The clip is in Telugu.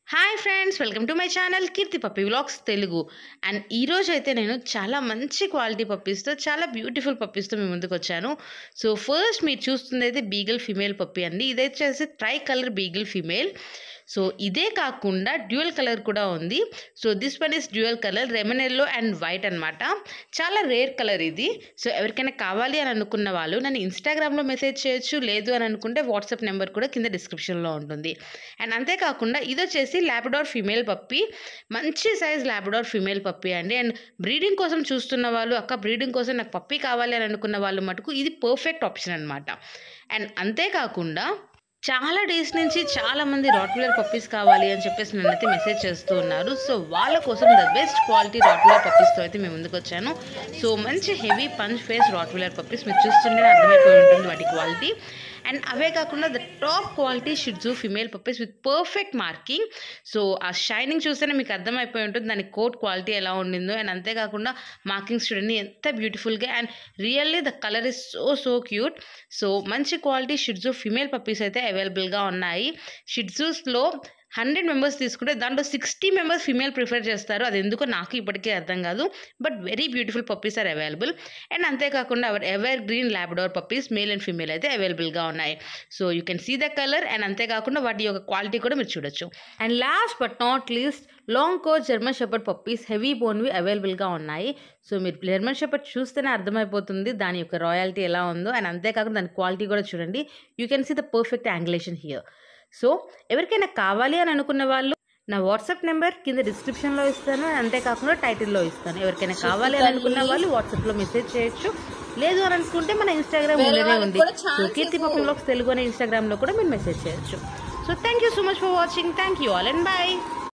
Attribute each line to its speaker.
Speaker 1: hi friends welcome to my channel Keerthi puppy vlogs Telugu and ఈరోజు అయితే నేను చాలా మంచి క్వాలిటీ పప్పీస్తో చాలా బ్యూటిఫుల్ పప్పీస్తో మీ ముందుకు వచ్చాను సో ఫస్ట్ మీరు చూస్తుంది అయితే బీగల్ ఫీమేల్ పప్పీ అండి ఇదైతే వచ్చేసి tricolour beagle female so ఇదే కాకుండా డ్యూయల్ కలర్ కూడా ఉంది so this one is dual colour lemon yellow and white అనమాట చాలా రేర్ కలర్ ఇది సో ఎవరికైనా కావాలి అని అనుకున్న వాళ్ళు నన్ను ఇన్స్టాగ్రామ్లో మెసేజ్ చేయొచ్చు లేదు అని అనుకుంటే వాట్సాప్ నెంబర్ కూడా కింద డిస్క్రిప్షన్లో ఉంటుంది అండ్ అంతేకాకుండా ఇది వచ్చేసి ల్యాబడోర్ ఫీమేల్ పప్పి మంచి సైజ్ ల్యాబడోర్ ఫీమేల్ పప్పి అండి అండ్ బ్రీడింగ్ కోసం చూస్తున్న వాళ్ళు అక్క బ్రీడింగ్ కోసం నాకు పప్పి కావాలి అని అనుకున్న వాళ్ళు మటుకు ఇది పర్ఫెక్ట్ ఆప్షన్ అనమాట అండ్ అంతేకాకుండా చాలా డేస్ నుంచి చాలా మంది రాట్విలర్ పప్పీస్ కావాలి అని చెప్పేసి నన్నైతే మెసేజ్ చేస్తూ ఉన్నారు సో వాళ్ళ కోసం ద బెస్ట్ క్వాలిటీ రాట్విలర్ పప్పీస్తో అయితే మేము ముందుకు వచ్చాను సో మంచి heavy punch face Rottweiler puppies మీరు చూస్తుంటే అర్థమైపోయి ఉంటుంది వాటి క్వాలిటీ అండ్ అవే కాకుండా the top quality Shih Tzu female puppies with perfect marking so ఆ షైనింగ్ చూస్తేనే మీకు అర్థమైపోయి ఉంటుంది దాని కోట్ క్వాలిటీ ఎలా ఉండిందో అండ్ అంతేకాకుండా మార్కింగ్స్ చూడండి ఎంత బ్యూటిఫుల్గా and really the colour is so so cute so మంచి క్వాలిటీ షిడ్జు ఫిమేల్ పప్పీస్ అయితే అవైలబుల్గా ఉన్నాయి షిడ్జూస్లో హండ్రెడ్ మెంబర్స్ తీసుకుంటే దాంట్లో సిక్స్టీ మెంబర్స్ ఫీమేల్ ప్రిఫర్ చేస్తారు అది ఎందుకో నాకు ఇప్పటికీ అర్థం కాదు but very beautiful puppies are available and అంతేకాకుండా our evergreen labrador puppies male and female అయితే అవైలబుల్గా ఉన్నాయి so you can see the colour and అంతేకాకుండా వాటి యొక్క క్వాలిటీ కూడా మీరు చూడొచ్చు and last but not least long coat German shepherd puppies heavy బోన్వి అవైలబుల్గా ఉన్నాయి సో మీరు జర్మన్ షెపర్డ్ చూస్తేనే అర్థమైపోతుంది దాని యొక్క రాయల్టీ ఎలా ఉందో అండ్ అంతేకాకుండా దాని క్వాలిటీ కూడా చూడండి you can see the perfect angulation here so ఎవరికైనా కావాలి అని అనుకున్న వాళ్ళు నా వాట్సాప్ నెంబర్ కింద డిస్క్రిప్షన్లో ఇస్తాను అంతేకాకుండా టైటిల్లో ఇస్తాను ఎవరికైనా కావాలి అని అనుకున్న వాళ్ళు వాట్సాప్లో మెసేజ్ చేయొచ్చు లేదు అని అనుకుంటే మన ఇన్స్టాగ్రామ్ ఉండనే ఉంది సో కీర్తి పక్కన బ్లాగ్స్ తెలుగు అనే ఇన్స్టాగ్రామ్లో కూడా మీరు మెసేజ్ చేయొచ్చు so thank you so much for watching thank you all and bye